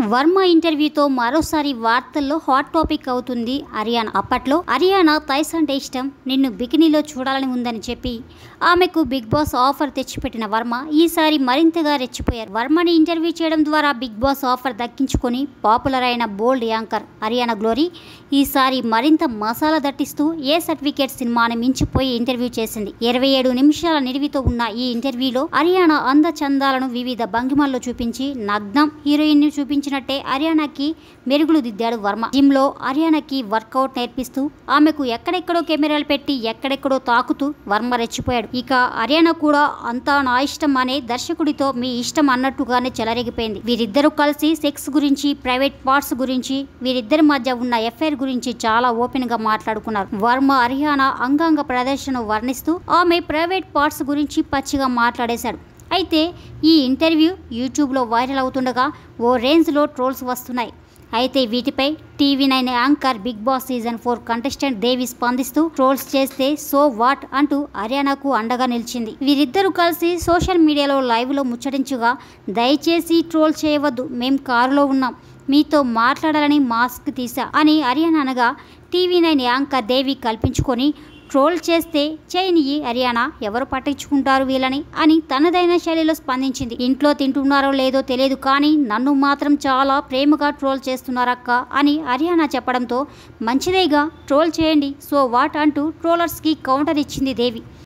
వర్మ ఇంటర్వ్యూతో మరోసారి వార్తల్లో hot topic అవుతుంది హరియానా అప్పట్లో హరియానా థైస్ అంటే ఇష్టం నిన్ను బికినీలో చూడాలని ఉందని చెప్పి ఆమెకు బిగ్ బాస్ ఆఫర్ తెచ్చిపెట్టిన వర్మ ఈసారి మరింతగా రెచ్చిపోయారు వర్మని ఇంటర్వ్యూ చేయడం ద్వారా బిగ్ బాస్ ఆఫర్ దక్కించుకొని పాపులర్ అయిన బోల్డ్ యాంకర్ హరియానా గ్లోరీ ఈసారి మరింత మసాలా దట్టిస్తూ ఏ సర్టిఫికేట్ సినిమాని మించిపోయి ఇంటర్వ్యూ చేసింది ఇరవై ఏడు నిమిషాల నిడివితో ఉన్న ఈ ఇంటర్వ్యూలో హరియానా అందచందాలను వివిధ భంగిమల్లో చూపించి నగ్నం హీరోయిన్ ని చూపించినట్టే హరియానాకి మెరుగులు దిద్దాడు వర్మ జిమ్ లో హరియానాకి వర్కౌట్ నేర్పిస్తూ ఆమెకు ఎక్కడెక్కడో కెమెరాలు పెట్టి ఎక్కడెక్కడో తాకుతూ వర్మ రెచ్చిపోయాడు ఇక హరియానా కూడా అంతా నా ఇష్టం అనే దర్శకుడితో మీ ఇష్టం అన్నట్టుగానే చెలరేగిపోయింది వీరిద్దరూ కలిసి సెక్స్ గురించి ప్రైవేట్ పార్ట్స్ గురించి వీరిద్దరి మధ్య ఉన్న ఎఫ్ఐఆర్ గురించి చాలా ఓపెన్ గా మాట్లాడుకున్నారు వర్మ హరియానా అంగాంగ ప్రదర్శన వర్ణిస్తూ ఆమె ప్రైవేట్ పార్ట్స్ గురించి పచ్చిగా మాట్లాడేశాడు అయితే ఈ ఇంటర్వ్యూ యూట్యూబ్లో వైరల్ అవుతుండగా ఓ రేంజ్లో ట్రోల్స్ వస్తున్నాయి అయితే వీటిపై TV nine anchor Bigg Boss season four contestant Devi స్పందిస్తూ ట్రోల్స్ చేస్తే సో వాట్ అంటూ హర్యానాకు అండగా నిలిచింది వీరిద్దరూ కలిసి సోషల్ మీడియాలో లైవ్లో ముచ్చటించుగా దయచేసి ట్రోల్ చేయవద్దు మేం కారులో ఉన్నాం మీతో మాట్లాడాలని మాస్క్ తీసా అని హర్యానా అనగా టీవీ నైన్ యాంకర్ దేవి కల్పించుకొని ట్రోల్ చేస్తే చేయనియి హర్యానా ఎవరు పట్టించుకుంటారు వీళ్ళని అని తనదైన శైలిలో స్పందించింది ఇంట్లో తింటున్నారో లేదో తెలియదు కానీ నన్ను మాత్రం చాలా ప్రేమగా ట్రోల్ చేస్తున్నారక్క అని హర్యానా చెప్పడంతో మంచిదేగా ట్రోల్ చేయండి సో వాట్ అంటూ ట్రోలర్స్కి కౌంటర్ ఇచ్చింది దేవి